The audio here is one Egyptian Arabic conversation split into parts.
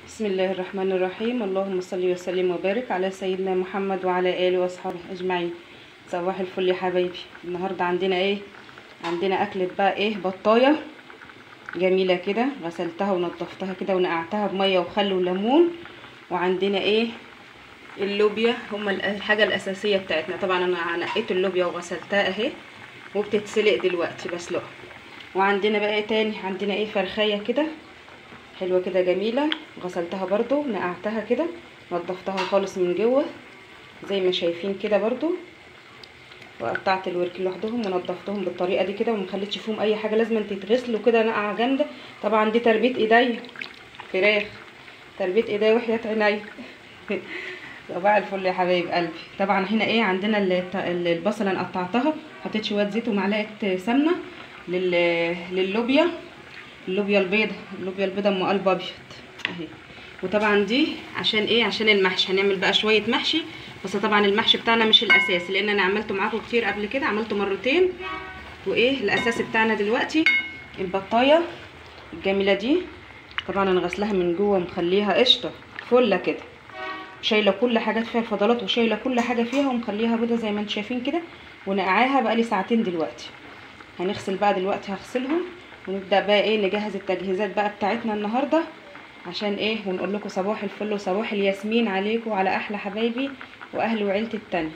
بسم الله الرحمن الرحيم اللهم صل وسلم وبارك على سيدنا محمد وعلى اله واصحابه اجمعين صباح الفل يا حبايبي النهارده عندنا ايه عندنا اكله بقى ايه بطايه جميله كده غسلتها ونضفتها كده ونقعتها بميه وخل وليمون وعندنا ايه اللوبيا هما الحاجه الاساسيه بتاعتنا طبعا انا نقيت اللوبيا وغسلتها اهي وبتتسلق دلوقتي بسلقها وعندنا بقى ايه تاني عندنا ايه فرخيه كده حلوه كده جميله غسلتها برضو نقعتها كده نضفتها خالص من جوه زي ما شايفين كده برضو وقطعت الورك لوحدهم ونضفتهم بالطريقه دي كده ومخليتش فيهم اي حاجه لازم تتغسلوا كده نقعه جامده طبعا دي تربيه ايديا فراخ تربيه ايديا وحياه عينيا صباح الفل يا حبايب قلبي طبعا هنا ايه عندنا البصله انا قطعتها حطيت شويه زيت ومعلقه سمنه لللوبيا اللوبيا البيضة اللوبيا البيضة ام قلب ابيض اهي وطبعا دي عشان ايه عشان المحشي هنعمل بقى شويه محشي بس طبعا المحشي بتاعنا مش الاساس لان انا عملته معاكم كتير قبل كده عملته مرتين وايه الاساس بتاعنا دلوقتي البطايه الجميله دي طبعا انا غسلها من جوه مخليها قشطه فله كده شايله كل حاجات فيها الفضلات وشايله كل حاجه فيها ومخليها بيضه زي ما انتم شايفين كده ونقعاها بقى لي ساعتين دلوقتي هنغسل بقى دلوقتي هغسلهم ونبدا بقى ايه نجهز التجهيزات بقى بتاعتنا النهارده عشان ايه ونقول لكم صباح الفل وصباح الياسمين عليكم وعلى احلى حبايبي واهل وعيلتي التانية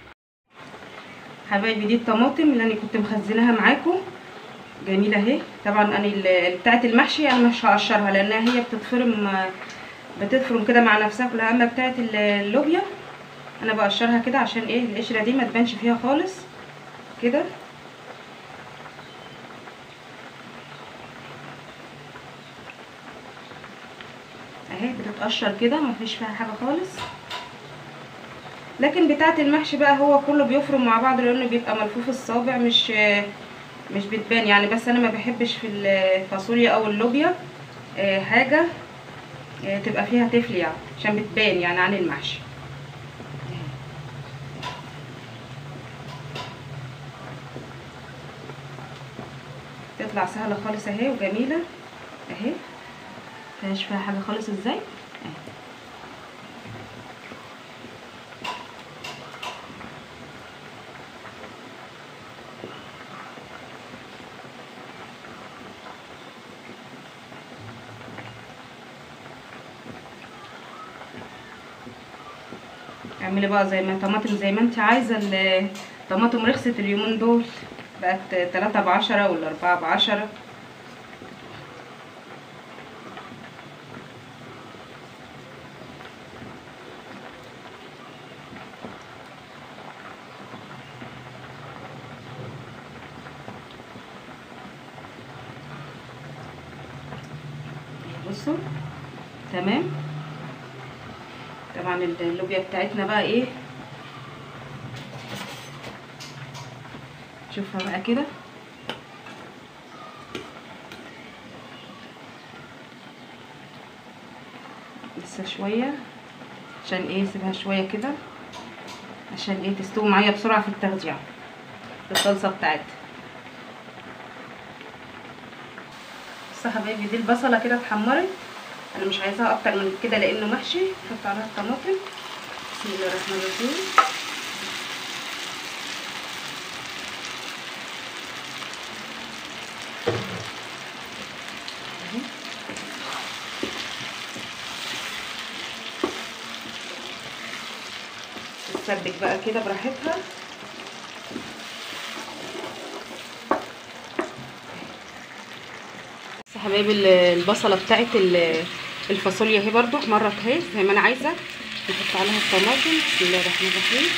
حبايبي دي الطماطم اللي انا كنت مخزناها معاكم جميله اهي طبعا انا بتاعه المحشي انا مش هقشرها لانها هي بتتفرم بتتفرم كده مع نفسها كلها اما بتاعه اللوبيا انا بقشرها كده عشان ايه القشره دي ما تبانش فيها خالص كده اهي بتتقشر كده مفيش فيها حاجه خالص لكن بتاعه المحشي بقى هو كله بيفرم مع بعض لانه بيبقى ملفوف الصابع مش مش بتبان يعني بس انا ما بحبش في الفاصوليا او اللوبيا حاجه تبقى فيها تفل يعني عشان بتبان يعني عن المحشي تطلع سهله خالص اهي وجميله اهي مفيهاش فيها حاجه خالص ازاي اهي اعملي بقى زي ما طماطم زي ما انت عايزه الطماطم رخصت اليومين دول بقت تلاتة بعشرة ولا أربعة بعشرة بصوا تمام طبعا اللوبيا بتاعتنا بقى ايه شوفها بقى كده لسه شويه عشان ايه سيبها شويه كده عشان ايه تستوي معايا بسرعه في التغذيه في الصلصه بتاعتها بص يا حبايبي دي البصله كده اتحمرت انا مش عايزاها اكتر من كده لانه محشي احط عليها الطماطم بسم الله الرحمن الرحيم تتسبك بقى كده براحتها بس حبايبي البصله بتاعت الفاصوليا اهي برضو احمرت اهي زي ما انا عايزه نحط عليها الطماطم بسم الله الرحمن الرحيم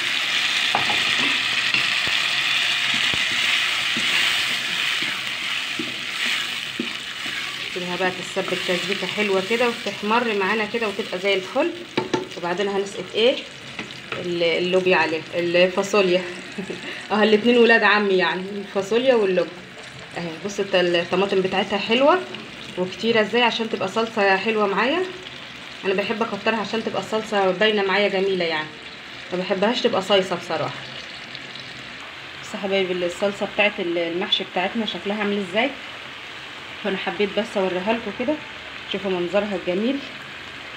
نسيبها بقى تتسبك تسبيكه حلوه كده وتحمر معانا كده وتبقى زي الفل وبعدين هنسقط ايه اللوبيا عليها الفاصوليا اه الاتنين ولاد عمي يعني الفاصوليا واللوبيا اهي بصوا الطماطم بتاعتها حلوه وكتيره ازاي عشان تبقى صلصه حلوه معايا انا بحب اكترها عشان تبقى الصلصه باينه معايا جميله يعني ما بحبهاش تبقى صيصه بصراحه بس يا حبايبي الصلصه بتاعت المحشي بتاعتنا شكلها عامل ازاي فانا حبيت بس اوريها لكم كده شوفوا منظرها الجميل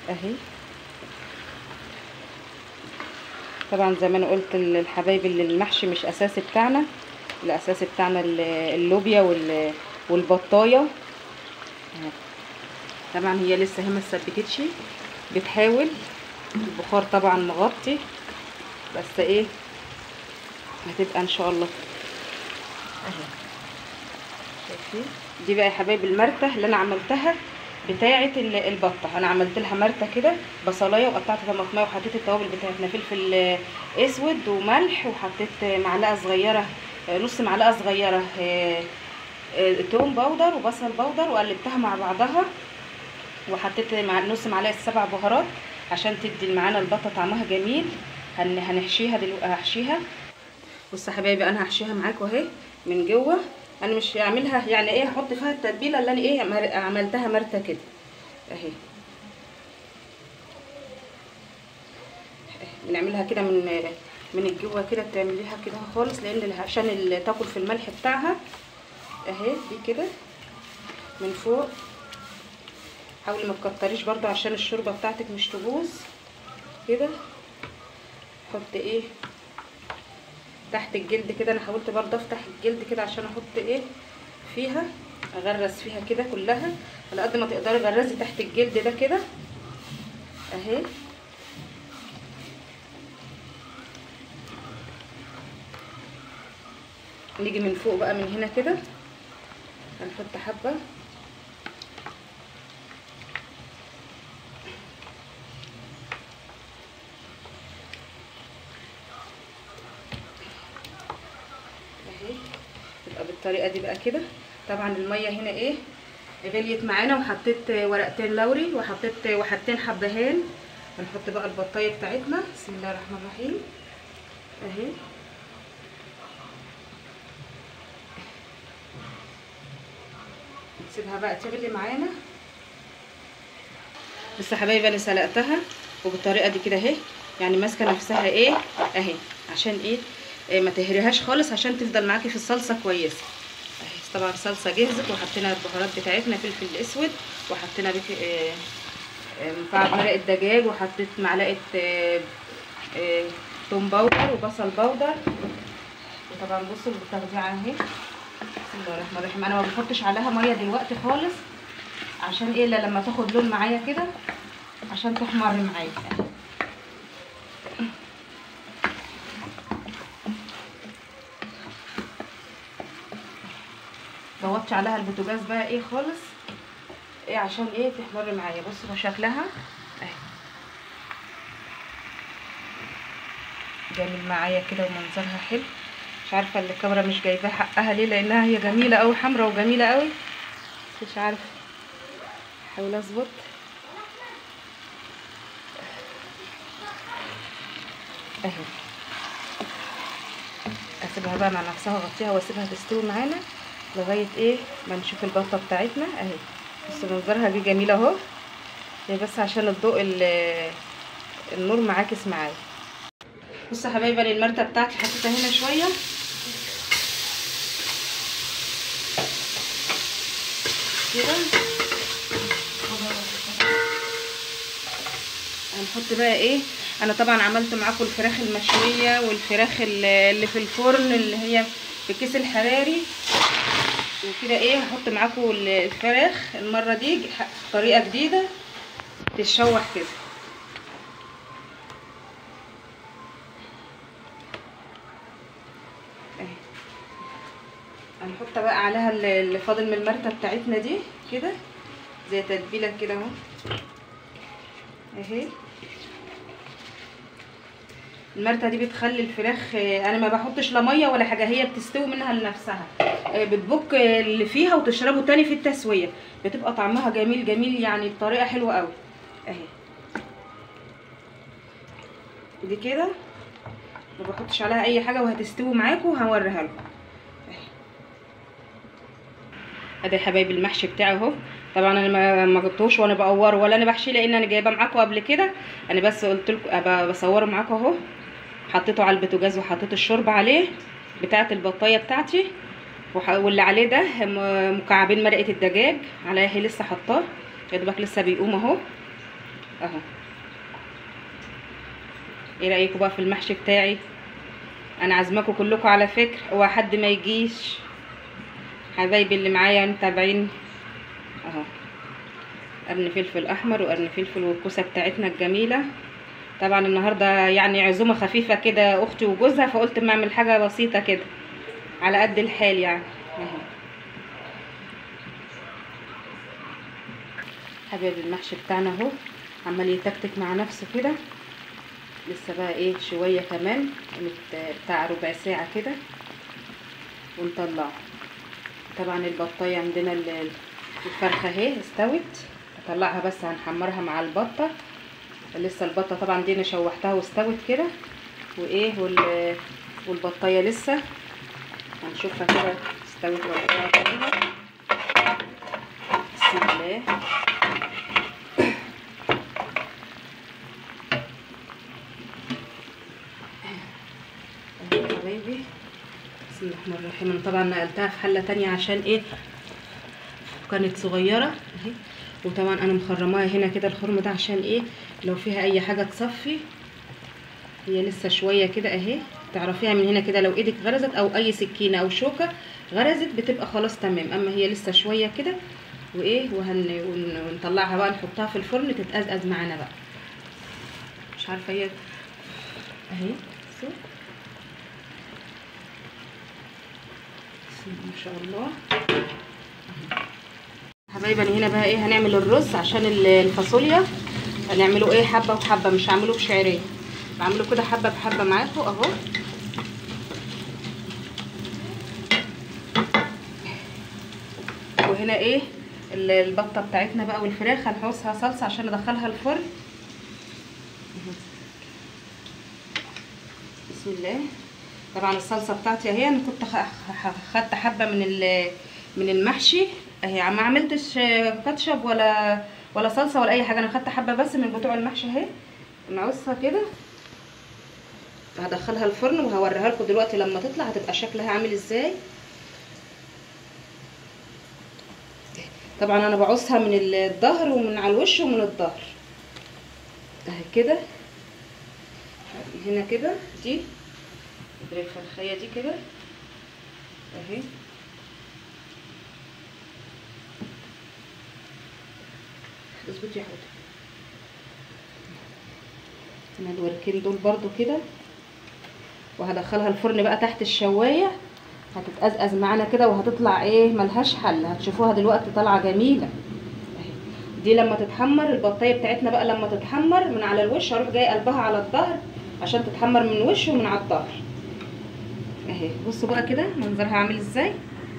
اهي طبعا زي ما انا قلت للحبايب اللي المحشي مش اساسي بتاعنا الاساسي بتاعنا ال- اللوبيا وال- والبطايه أهي. طبعا هي لسه هي ما اتسبكتش بتحاول البخار طبعا مغطي بس ايه هتبقى ان شاء الله اهي شايفين دي بقى يا حبايب المرته اللي انا عملتها بتاعه ال- البطه انا عملت لها مرته كده بصلايه وقطعت طماطمايه وحطيت التوابل بتاعتنا فلفل آه، اسود وملح وحطيت معلقه صغيره آه، نص معلقه صغيره آه، آه، توم باودر وبصل باودر وقلبتها مع بعضها وحطيت مع نص معلقه سبع بهارات عشان تدي معانا البطه طعمها جميل هن هنحشيها دلوقتي هحشيها بصوا يا حبايبي انا هحشيها معاكم اهي من جوه انا مش هعملها يعني ايه هحط فيها التتبيله اللي انا ايه مر- عملتها مرته كده اهي بنعملها كده من من الجوه كده بتعمليها كده خالص لان عشان ال- تاكل في الملح بتاعها اهي دي كده من فوق حاولي ما تكتريش برضو عشان الشوربه بتاعتك مش تبوظ كده حط ايه تحت الجلد كده انا حاولت برضه افتح الجلد كده عشان احط ايه فيها اغرز فيها كده كلها على قد ما تقدري غرزي تحت الجلد ده كده اهي نيجي من فوق بقى من هنا كده هنحط حبه اهي تبقى بالطريقه دي بقى كده طبعا الميه هنا ايه غليت معانا وحطيت ورقتين لوري وحطيت وحطيت حبهان هنحط بقى البطايه بتاعتنا بسم الله الرحمن الرحيم اهي نسيبها بقى تغلي معانا بس يا حبايبي انا سلقتها وبالطريقه دي كده اهي يعني ماسكه نفسها ايه اهي عشان ايه إيه ما تهريهاش خالص عشان تفضل معاكي في الصلصه كويسه اهي طبعا صلصه جهزت وحطينا البهارات بتاعتنا فلفل اسود وحطينا بك إيه إيه مكعب مرقه دجاج وحطيت معلقه إيه إيه توم باودر وبصل باودر وطبعا بصوا التغذيه اهي بسم الله الرحمن الرحيم انا ما بحطش عليها ميه دلوقتي خالص عشان ايه الا لما تاخد لون معايا كده عشان تحمر معايا ضغطش عليها البوتاجاز بقى ايه خالص ايه عشان ايه تحمر معايا بصوا شكلها اهي جميل معايا كده ومنظرها حلو مش عارفه اللي الكاميرا مش جايباه حقها ليه لانها هي جميله قوي حمرا وجميله قوي مش عارفه احاول اظبط اهي اسيبها بقى مع نفسها اغطيها واسيبها تستوي معانا لغايه ايه ما نشوف البطه بتاعتنا اهي بصوا منظرها دي جميله اهو هي بس عشان الضوء النور معاكس معايا بصوا يا حبايبي انا المرته بتاعتي حطيتها هنا شويه كده هنحط بقى ايه انا طبعا عملت معاكم الفراخ المشويه والفراخ اللي في الفرن اللي هي في الكيس الحراري وكده ايه هحط معاكم الفراخ المره دي طريقه جديده تتشوح كده اهي هنحط بقى عليها اللي فاضل من المرته بتاعتنا دي كده زي تتبيله كده اهو اهي المرته دي بتخلي الفراخ انا ما بحطش لا ميه ولا حاجه هي بتستوي منها لنفسها بتبك اللي فيها وتشربه تاني في التسويه بتبقى طعمها جميل جميل يعني بطريقه حلوه قوي اهي دي كده ما بحطش عليها اي حاجه وهتستوي معاكم وهوريها لكم ادي يا حبايبي المحشي بتاعي اهو طبعا انا ما ما جبتوش وانا بقوره ولا انا بحشي لان انا جايبه معاكم قبل كده انا بس قلت لكم بصوره معاكم اهو حطيته على البوتاجاز وحطيت الشوربه عليه بتاعه البطايه بتاعتي واللي عليه ده مكعبين مرقه الدجاج عليها هي لسه حطاه يا دوبك لسه بيقوم اهو اهو ايه رايكم بقى في المحشي بتاعي انا عازماكم كلكم على فكره هو حد ما يجيش حبايبي اللي معايا متابعين اهو قرن فلفل احمر وقرن فلفل والكوسه بتاعتنا الجميله طبعا النهارده يعني عزومه خفيفه كده اختي وجوزها فقلت ما اعمل حاجه بسيطه كده على قد الحال يعني اهو حبايبي المحشي بتاعنا اهو عمال يتكتك مع نفسه كده لسه بقى ايه شويه كمان بتاع ربع ساعه كده ونطلعه طبعا البطايه عندنا الفرخه اهي استوت هطلعها بس هنحمرها مع البطه لسه البطه طبعا دي انا شوحتها واستوت كده وايه وال والبطايه لسه هنشوفها كده استوت ولا لا بسم الله حبايبي بسم الله الرحمن الرحيم انا طبعا نقلتها في حله تانية عشان ايه كانت صغيره اهي وطبعا انا مخرماها هنا كده الخرم ده عشان ايه لو فيها اي حاجه تصفي هي لسه شويه كده اهي تعرفيها من هنا كده لو ايدك غرزت او اي سكينه او شوكه غرزت بتبقى خلاص تمام اما هي لسه شويه كده وايه وهن ونطلعها بقى نحطها في الفرن تتقزقز معانا بقى مش عارفه هي اهي بصوا ما شاء الله حبايبي انا هنا بقى ايه هنعمل الرز عشان الفاصوليا هنعمله ايه حبه وحبه مش هعمله بشعريه بعمله كده حبه بحبه معاكم اهو وهنا ايه البطه بتاعتنا بقى والفراخ هنحوسها صلصه عشان ندخلها الفرن بسم الله طبعا الصلصه بتاعتي اهي انا كنت خدت حبه من من المحشي اهي ما عملتش كاتشب ولا ولا صلصه ولا اي حاجه انا خدت حبه بس من بتوع المحشي اهي نعصها كده هدخلها الفرن وهوريها لكم دلوقتي لما تطلع هتبقى شكلها عامل ازاي طبعا انا بعصها من الظهر ومن على الوش ومن الظهر اهي كده هنا كده دي الفرخيه دي كده اهي اظبطي يا حوده هنا الوركين دول برضو كده وهدخلها الفرن بقى تحت الشوايه هتتقزقز معانا كده وهتطلع ايه ملهاش حل هتشوفوها دلوقتي طالعه جميله اهي دي لما تتحمر البطايه بتاعتنا بقى لما تتحمر من على الوش هروح جاي قلبها على الظهر عشان تتحمر من الوش ومن على الظهر اهي بصوا بقى كده منظرها عامل ازاي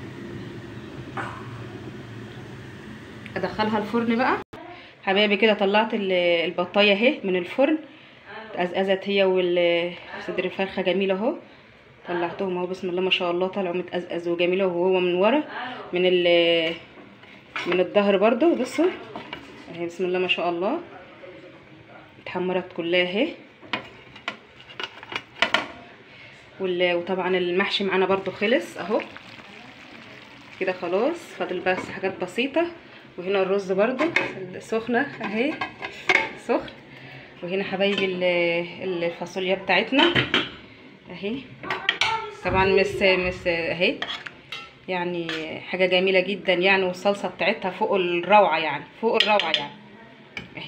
ادخلها الفرن بقى حبايبي كده طلعت البطايه اهي من الفرن اتقزقزت هي وصدر الفرخه جميله اهو طلعتهم اهو بسم الله ما شاء الله طلعوا متقزقز وجميله وهو من ورا من ال من الظهر برضو بصوا اهي بسم الله ما شاء الله اتحمرت كلها اهي وطبعا المحشي معانا برضو خلص اهو كده خلاص فاضل بس حاجات بسيطه وهنا الرز برضو سخنه اهي سخن وهنا حبايبي الفاصوليا بتاعتنا اهي طبعا مس مس اهي يعني حاجه جميله جدا يعني والصلصه بتاعتها فوق الروعه يعني فوق الروعه يعني اهي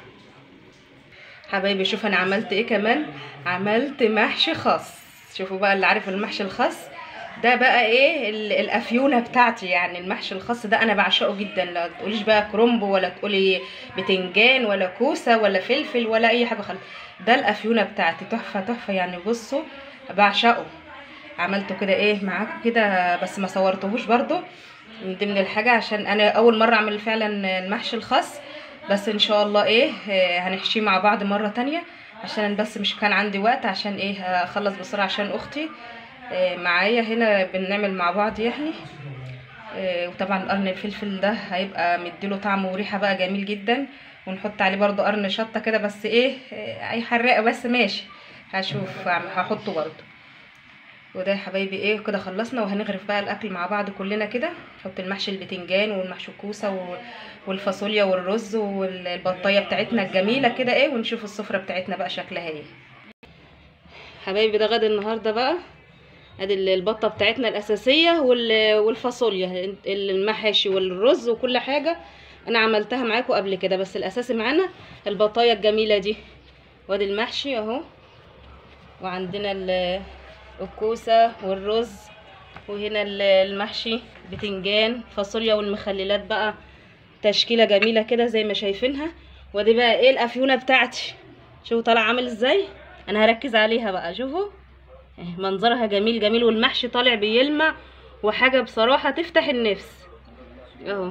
حبايبي شوف انا عملت ايه كمان عملت محشي خاص شوفوا بقى اللي عارف المحشي الخاص ده بقى ايه الافيونه بتاعتي يعني المحشي الخاص ده انا بعشقه جدا لا تقوليش بقى كرنب ولا تقولي بتنجان ولا كوسه ولا فلفل ولا اي حاجه خالص ده الافيونه بتاعتي تحفه تحفه يعني بصوا بعشقه عملته كده ايه معاكم كده بس ما صورتهوش برضو من ضمن الحاجه عشان انا اول مره اعمل فعلا المحشي الخاص بس ان شاء الله ايه هنحشيه مع بعض مره تانية عشان بس مش كان عندي وقت عشان ايه اخلص بسرعه عشان اختي معايا هنا بنعمل مع بعض يعني وطبعا قرن الفلفل ده هيبقى مديله طعم وريحه بقى جميل جدا ونحط عليه برضو قرن شطه كده بس ايه اي حراقه بس ماشي هشوف هحطه برضو وده يا حبايبي ايه كده خلصنا وهنغرف بقى الاكل مع بعض كلنا كده نحط المحشي البتنجان والمحشي الكوسه و... والفاصوليا والرز والبطايه بتاعتنا الجميله كده ايه ونشوف السفره بتاعتنا بقى شكلها ايه حبايبي ده غدا النهارده بقى ادي البطه بتاعتنا الاساسيه وال... والفاصوليا المحاشي والرز وكل حاجه انا عملتها معاكم قبل كده بس الاساسي معانا البطايه الجميله دي وادي المحشي اهو وعندنا الكوسه والرز وهنا المحشي بتنجان فاصوليا والمخللات بقى تشكيله جميله كده زي ما شايفينها ودي بقى ايه الافيونه بتاعتي شوفوا طالع عامل ازاي انا هركز عليها بقى شوفوا منظرها جميل جميل والمحشي طالع بيلمع وحاجه بصراحه تفتح النفس اهو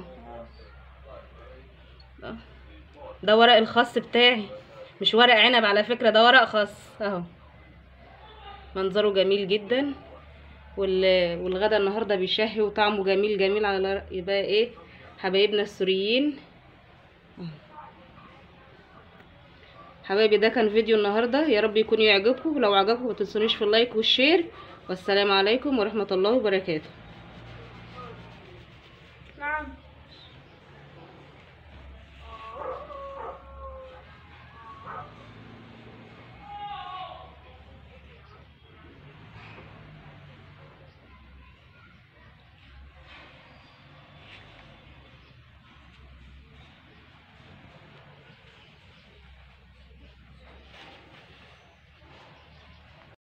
ده ورق الخاص بتاعي مش ورق عنب على فكره ده ورق خاص اهو منظره جميل جدا والغدا النهارده بيشهي وطعمه جميل جميل على يبقى ايه حبايبنا السوريين حبايبي ده كان فيديو النهارده يا رب يكون يعجبكم ولو عجبكم ما تنسونيش في اللايك والشير والسلام عليكم ورحمه الله وبركاته